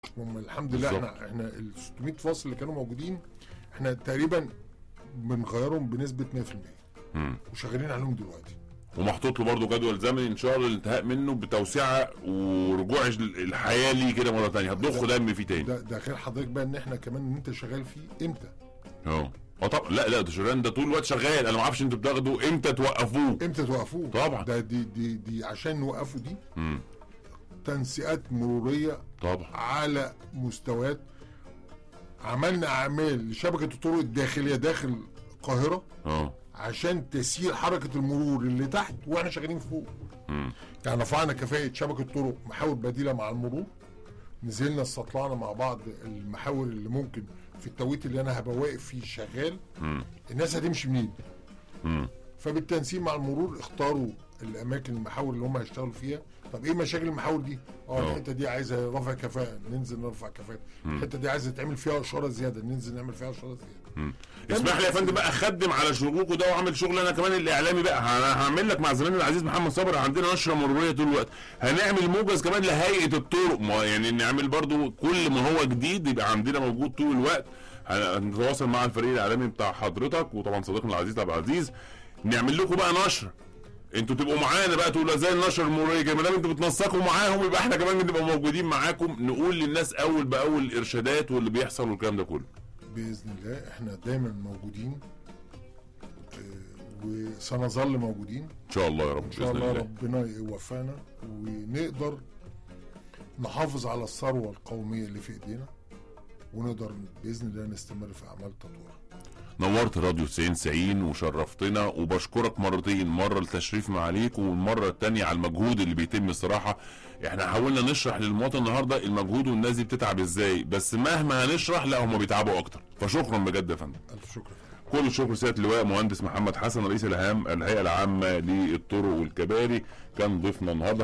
هم الحمد لله بالظبط. احنا احنا ال 600 فصل اللي كانوا موجودين احنا تقريبا بنغيرهم بنسبه 100% مم. وشغالين عليهم دلوقتي ومحطوط له برضه جدول زمني ان شاء الله الانتهاء منه بتوسعه ورجوع الحياه ليه كده مره ثانيه هتضخ دم فيه تاني ده ده غير حضرتك بقى ان احنا كمان ان انت شغال فيه امتى اه اه طبعا لا لا ده شغال ده طول الوقت شغال انا ما اعرفش انتوا بتاخدوا امتى توقفوه امتى توقفوه طبعا. ده دي دي دي عشان نوقفه دي مم. تنسيقات مروريه طبعا على مستويات عملنا اعمال لشبكه الطرق الداخليه داخل القاهره اه عشان تسيير حركه المرور اللي تحت واحنا شغالين فوق مم. يعني رفعنا كفاءه شبكه طرق محاور بديله مع المرور نزلنا استطلعنا مع بعض المحاور اللي ممكن في التوقيت اللي انا هبقى واقف فيه شغال مم. الناس هتمشي منين مم. فبالتنسيق مع المرور اختاروا الاماكن المحاور اللي هم هيشتغلوا فيها طب ايه مشاكل المحاور دي اه آه. الحته دي عايزه رفع كفاءه ننزل نرفع كفاءه الحته دي عايزه تعمل فيها اشاره زياده ننزل نعمل فيها اشاره زياده مم. اسمح لي يا فندم بقى اخدم على شغلكم ده واعمل شغل انا كمان الاعلامي بقى انا هعمل لك مع زميلنا العزيز محمد صبري عندنا نشره مروريه طول الوقت هنعمل موجز كمان لهيئه الطرق ما يعني نعمل برضو كل ما هو جديد يبقى عندنا موجود طول الوقت هنتواصل مع الفريق الاعلامي بتاع حضرتك وطبعا صديقنا العزيز عبد العزيز نعمل لكم بقى نشر انتوا تبقوا معانا بقى تقولوا زي النشر المروريه كده ما دام انتوا بتنسقوا معاهم يبقى احنا كمان بنبقى موجودين معاكم نقول للناس اول باول الارشادات واللي بيحصل والكلام ده كله باذن الله احنا دايما موجودين آه، وسنظل موجودين ان شاء الله يا رب ان شاء باذن الله الله ربنا يوفقنا ونقدر نحافظ على الثروه القوميه اللي في ايدينا ونقدر باذن الله نستمر في اعمال تطوير نورت راديو 90 90 وشرفتنا وبشكرك مرتين مره التشريف معاليك والمره الثانيه على المجهود اللي بيتم الصراحه احنا حاولنا نشرح للمواطن النهارده المجهود والناس دي بتتعب ازاي بس مهما هنشرح لا هم بيتعبوا اكتر فشكرا بجد يا فندم الف شكر كل الشكر سياده اللواء مهندس محمد حسن رئيس الهام الهيئه العامه للطرق والكباري كان ضيفنا النهارده